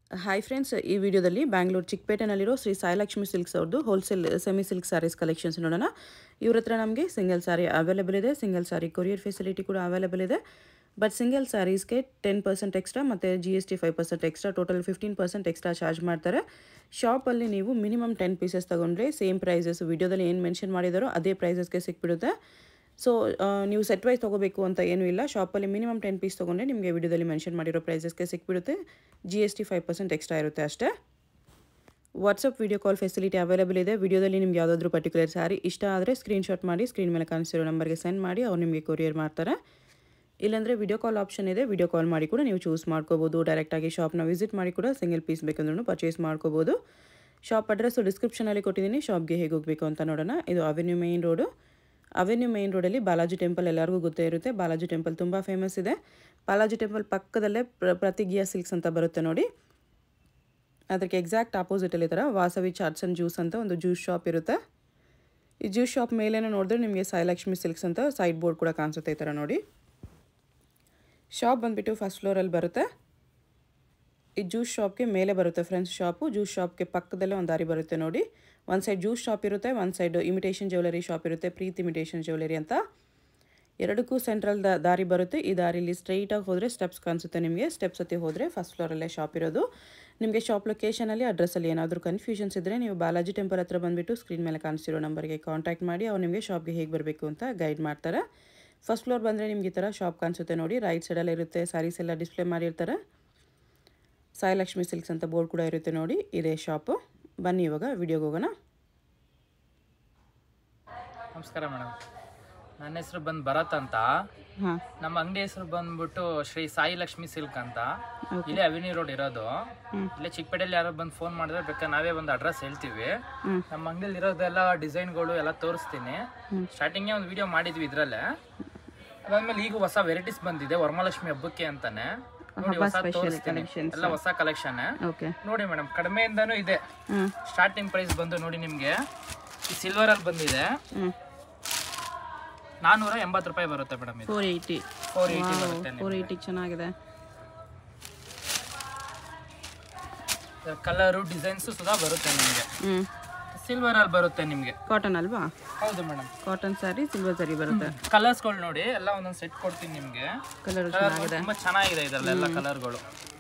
Hi friends ಈ ವಿಡಿಯೋದಲ್ಲಿ ಬ್ಯಾಂಗ್ಳೂರು ಚಿಕ್ಕಪೇಟೆನಲ್ಲಿರೋ ಶ್ರೀ ಸಾಯಿಲಕ್ಷ್ಮಿ ಸಿಲ್ಕ್ಸ್ ಅವ್ರದ್ದು wholesale semi silk saris collections ನೋಡೋಣ ಇವ್ರ ಹತ್ರ ನಮಗೆ ಸಿಂಗಲ್ ಸ್ಯಾರಿ ಅವೈಲೇಬಲ್ ಇದೆ ಸಿಂಗಲ್ ಸ್ಯಾರಿ ಕೊರಿಯರ್ ಫೆಸಿಲಿಟಿ ಕೂಡ ಅವೈಲೇಬಲ್ ಇದೆ ಬಟ್ ಸಿಂಗಲ್ ಸ್ಯಾರೀಸ್ಗೆ ಟೆನ್ ಪರ್ಸೆಂಟ್ ಎಕ್ಸ್ಟ್ರಾ ಮತ್ತು G S T five percent extra total fifteen percent extra charge ಮಾಡ್ತಾರೆ ಶಾಪಲ್ಲಿ ನೀವು ಮಿನಿಮಮ್ ಟೆನ್ ಪೀಸಸ್ ತೊಗೊಂಡ್ರೆ ಸೇಮ್ ಪ್ರೈಸಸ್ ವಿಡಿಯೋದಲ್ಲಿ ಏನು ಮೆನ್ಷನ್ ಮಾಡಿದಾರೋ ಅದೇ ಪ್ರೈಸಸ್ಗೆ ಸಿಕ್ಬಿಡುತ್ತೆ ಸೊ ನೀವು ಸೆಟ್ ವೈಸ್ ತೊಗೋಬೇಕು ಅಂತ ಏನೂ ಇಲ್ಲ ಶಾಪಲ್ಲಿ ಮಿನಿಮಮ್ ಟೆನ್ ಪೀಸ್ ತೊಗೊಂಡ್ರೆ ನಿಮಗೆ ವಿಡಿಯೋದಲ್ಲಿ ಮೆನ್ಷನ್ ಮಾಡಿರೋ ಪ್ರೈಸಸ್ಗೆ ಸಿಕ್ಬಿಡುತ್ತೆ G S T five percent extra ಇರುತ್ತೆ ಅಷ್ಟೇ WhatsApp video call facility available ಇದೆ ವಿಡಿಯೋದಲ್ಲಿ ನಿಮ್ಗೆ ಯಾವುದಾದ್ರೂ ಪರ್ಟಿಕ್ಯುಲರ್ ಸ್ಯಾರಿ ಇಷ್ಟ ಆದರೆ ಸ್ಕ್ರೀನ್ಶಾಟ್ ಮಾಡಿ ಸ್ಕ್ರೀನ್ ಮೇಲೆ ಕಾಣಿಸಿರೋ ನಂಬರ್ಗೆ ಸೆಂಡ್ ಮಾಡಿ ಅವ್ರು ನಿಮಗೆ ಕೊರಿಯರ್ ಮಾಡ್ತಾರೆ ಇಲ್ಲಾಂದರೆ ವಿಡಿಯೋ ಕಾಲ್ ಆಪ್ಷನ್ ಇದೆ ವಿಡಿಯೋ ಕಾಲ್ ಮಾಡಿ ಕೂಡ ನೀವು ಚೂಸ್ ಮಾಡ್ಕೋಬೋದು ಡೈರೆಕ್ಟಾಗಿ ಶಾಪ್ನ ವಿಸಿಟ್ ಮಾಡಿ ಕೂಡ ಸಿಂಗಲ್ ಪೀಸ್ ಬೇಕಂದ್ರೂ ಪರ್ಚೇಸ್ ಮಾಡ್ಕೋಬೋದು ಶಾಪ್ ಅಡ್ರೆಸ್ಸು ಡಿಸ್ಕ್ರಿಪ್ಷನಲ್ಲಿ ಕೊಟ್ಟಿದ್ದೀನಿ ಶಾಪ್ಗೆ ಹೇಗೆ ಹೋಗಬೇಕು ಅಂತ ನೋಡೋಣ ಇದು avenue main road avenue main ರೋಡಲ್ಲಿ ಬಾಲಾಜಿ ಟೆಂಪಲ್ ಎಲ್ಲರಿಗೂ ಗೊತ್ತೇ ಇರುತ್ತೆ ಬಾಲಾಜಿ ಟೆಂಪಲ್ ತುಂಬ ಫೇಮಸ್ ಇದೆ ಬಾಲಾಜಿ ಟೆಂಪಲ್ ಪಕ್ಕದಲ್ಲೇ ಪ್ರ ಪ್ರತಿಗಿಯಾ ಸಿಲ್ಕ್ಸ್ ಅಂತ ಬರುತ್ತೆ ನೋಡಿ ಅದಕ್ಕೆ ಎಕ್ಸಾಕ್ಟ್ ಆಪೋಸಿಟಲ್ಲಿ ಥರ ವಾಸವಿ ಚಾಟ್ಸ್ ಆ್ಯಂಡ್ ಜ್ಯೂಸ್ ಅಂತ ಒಂದು ಜ್ಯೂಸ್ ಶಾಪ್ ಇರುತ್ತೆ ಈ ಜ್ಯೂಸ್ ಶಾಪ್ ಮೇಲೇನೋ ನೋಡಿದ್ರೆ ನಿಮಗೆ ಸಾಯಿಲಕ್ಷ್ಮಿ ಸಿಲ್ಕ್ಸ್ ಅಂತ ಸೈಡ್ ಬೋರ್ಡ್ ಕೂಡ ಕಾಣಿಸುತ್ತೆ ಈ ಥರ ನೋಡಿ ಶಾಪ್ ಬಂದುಬಿಟ್ಟು ಫಸ್ಟ್ ಫ್ಲೋರಲ್ಲಿ ಬರುತ್ತೆ ಈ ಜ್ಯೂಸ್ ಶಾಪ್ಗೆ ಮೇಲೆ ಬರುತ್ತೆ ಫ್ರೆಂಡ್ಸ್ ಶಾಪು ಜ್ಯೂಸ್ ಶಾಪ್ಗೆ ಪಕ್ಕದಲ್ಲೇ ಒಂದು ದಾರಿ ಬರುತ್ತೆ ನೋಡಿ ಒಂದು ಸೈಡ್ ಜ್ಯೂಸ್ ಶಾಪ್ ಇರುತ್ತೆ ಒಂದು ಸೈಡ್ ಇಮಿಟೇಷನ್ ಜ್ಯುವೆಲರಿ ಶಾಪ್ ಇರುತ್ತೆ ಪ್ರೀತ್ ಇಮಿಟೇಷನ್ ಜ್ಯುವೆಲರಿ ಅಂತ ಎರಡಕ್ಕೂ ಸೆಂಟ್ರಲ್ ದ ದಾರಿ ಬರುತ್ತೆ ಈ ದಾರಿಲಿ ಸ್ಟ್ರೈಟಾಗಿ ಹೋದರೆ ಸ್ಟೆಪ್ಸ್ ಕಾಣಿಸುತ್ತೆ ನಿಮಗೆ ಸ್ಟೆಪ್ಸ್ ಹತ್ತಿ ಹೋದರೆ ಫಸ್ಟ್ ಫ್ಲೋರಲ್ಲೇ ಶಾಪ್ ಇರೋದು ನಿಮಗೆ ಶಾಪ್ ಲೊಕೇಶನಲ್ಲಿ ಅಡ್ರೆಸ್ಸಲ್ಲಿ ಏನಾದರೂ ಕನ್ಫ್ಯೂಷನ್ಸ್ ಇದ್ದರೆ ನೀವು ಬಾಲಾಜಿ ಟೆಂಪಲ್ ಹತ್ರ ಬಂದುಬಿಟ್ಟು ಸ್ಕ್ರೀನ್ ಮೇಲೆ ಕಾಣಿಸಿರೋ ನಂಬರ್ಗೆ ಕಾಂಟ್ಯಾಕ್ಟ್ ಮಾಡಿ ಅವ್ರು ನಿಮಗೆ ಶಾಪ್ಗೆ ಹೇಗೆ ಬರಬೇಕು ಅಂತ ಗೈಡ್ ಮಾಡ್ತಾರೆ ಫಸ್ಟ್ ಫ್ಲೋರ್ ಬಂದರೆ ನಿಮ್ಗೆ ಈ ಥರ ಶಾಪ್ ಕಾಣಿಸುತ್ತೆ ನೋಡಿ ರೈಟ್ ಸೈಡಲ್ಲಿ ಇರುತ್ತೆ ಸ್ಯಾರೀಸ್ ಎಲ್ಲ ಡಿಸ್ಪ್ಲೇ ಮಾಡಿರ್ತಾರೆ ಸಾಯಿಲಕ್ಷ್ಮಿ ಸಿಲ್ಕ್ಸ್ ಅಂತ ಬೋರ್ಡ್ ಕೂಡ ಇರುತ್ತೆ ನೋಡಿ ಇದೇ ಶಾಪು ಬನ್ನಿ ಇವಾಗ ವಿಡಿಯೋಗೆ ಹೋಗೋಣ ನಮಸ್ಕಾರ ಮೇಡಮ್ ನನ್ನ ಹೆಸರು ಬಂದು ಭರತ್ ಅಂತ ಹಾಂ ನಮ್ಮ ಅಂಗಡಿ ಹೆಸರು ಬಂದ್ಬಿಟ್ಟು ಶ್ರೀ ಸಾಯಿ ಲಕ್ಷ್ಮಿ ಸಿಲ್ಕ್ ಅಂತ ಇಲ್ಲೇ ಅವಿನಿ ರೋಡ್ ಇರೋದು ಇಲ್ಲೇ ಚಿಕ್ಕಪೇಟೆಯಲ್ಲಿ ಯಾರೋ ಬಂದು ಫೋನ್ ಮಾಡಿದ್ರೆ ಬೇಕಾದ್ರೆ ನಾವೇ ಒಂದು ಅಡ್ರೆಸ್ ಹೇಳ್ತೀವಿ ನಮ್ಮ ಅಂಗಡಿಯಲ್ಲಿ ಇರೋದೆಲ್ಲ ಡಿಸೈನ್ಗಳು ಎಲ್ಲ ತೋರಿಸ್ತೀನಿ ಸ್ಟಾರ್ಟಿಂಗೇ ಒಂದು ವಿಡಿಯೋ ಮಾಡಿದ್ವಿ ಇದ್ರಲ್ಲೇ ಅದಾದ್ಮೇಲೆ ಈಗ ಹೊಸ ವೆರೈಟೀಸ್ ಬಂದಿದೆ ವರಮಹಾಲಕ್ಷ್ಮಿ ಹಬ್ಬಕ್ಕೆ ಅಂತಾನೆ ನೋಡಿ ಹೊಸ ತೋರಿಸ್ತೀನಿ ಎಲ್ಲ ಹೊಸ ಕಲೆಕ್ಷನ್ ಓಕೆ ನೋಡಿ ಮೇಡಮ್ ಕಡಿಮೆಯಿಂದನೂ ಇದೆ ಹ್ಞೂ ಸ್ಟಾರ್ಟಿಂಗ್ ಪ್ರೈಸ್ ಬಂದು ನೋಡಿ ನಿಮಗೆ ಈ ಸಿಲ್ವರ್ ಅಲ್ಲಿ ಬಂದಿದೆ ಹ್ಞೂ ನಾನೂರ ಎಂಬತ್ತು ರೂಪಾಯಿ ಬರುತ್ತೆ ಮೇಡಮ್ ಇದು ಫೋರ್ ಏಯ್ಟಿ ಫೋರ್ ಏಯ್ಟಿ ಬರುತ್ತೆ ಫೋರ್ ಏಯ್ಟಿ ಚೆನ್ನಾಗಿದೆ ಕಲರು ಡಿಸೈನ್ಸ್ ಸುಧಾ ಬರುತ್ತೆ ನಿಮಗೆ ಹ್ಞೂ ಸಿಲ್ವರ್ ಅಲ್ಲಿ ಬರುತ್ತೆ ನಿಮಗೆ ಕಾಟನ್ ಅಲ್ವಾ ಹೌದು ಮೇಡಮ್ ಕಾಟನ್ ಸ್ಯಾರಿ ಸಿಲ್ವರ್ ಸರಿ ಬರುತ್ತೆ ಕಲರ್ಸ್ಗಳು ನೋಡಿ ಎಲ್ಲ ಒಂದೊಂದು ಸೆಟ್ ಕೊಡ್ತೀನಿ ನಿಮಗೆ ಕಲರ್ ಕಲರ್ ತುಂಬಾ ಚೆನ್ನಾಗಿದೆ ಇದರಲ್ಲೆಲ್ಲ ಕಲರ್ಗಳು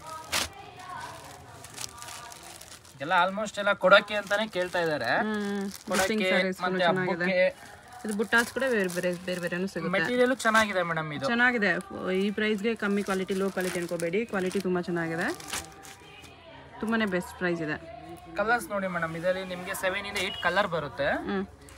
ಎಲ್ಲ ಆಲ್ಮೋಸ್ಟ್ ಎಲ್ಲ ಕೊಡಕ್ಕೆ ಅಂತಾನೆ ಕೇಳ್ತಾ ಇದ್ದಾರೆ ಕೊಡಕ್ಕೆ ಮತ್ತೆ ಹಬ್ಬಕ್ಕೆ ಇದು ಬುಟ್ಟಾಸ್ ಕೂಡ ಬೇರೆ ಬೇರೆ ಬೇರೆ ಬೇರೆನೂ ಸಿಗುತ್ತೆ ಮೆಟೀರಿಯಲ್ ಚೆನ್ನಾಗಿದೆ ಮೇಡಮ್ ಇದು ಚೆನ್ನಾಗಿದೆ ಈ ಪ್ರೈಸ್ಗೆ ಕಮ್ಮಿ ಕ್ವಾಲಿಟಿ ಲೋ ಕ್ವಾಲಿಟಿ ಅನ್ಕೋಬೇಡಿ ಕ್ವಾಲಿಟಿ ತುಂಬ ಚೆನ್ನಾಗಿದೆ ತುಂಬಾ ಬೆಸ್ಟ್ ಪ್ರೈಸ್ ಇದೆ ಕಲರ್ಸ್ ನೋಡಿ ಮೇಡಮ್ ಇದರಲ್ಲಿ ನಿಮಗೆ ಸೆವೆನ್ ಇಂದ ಏಟ್ ಕಲರ್ ಬರುತ್ತೆ ಹ್ಞೂ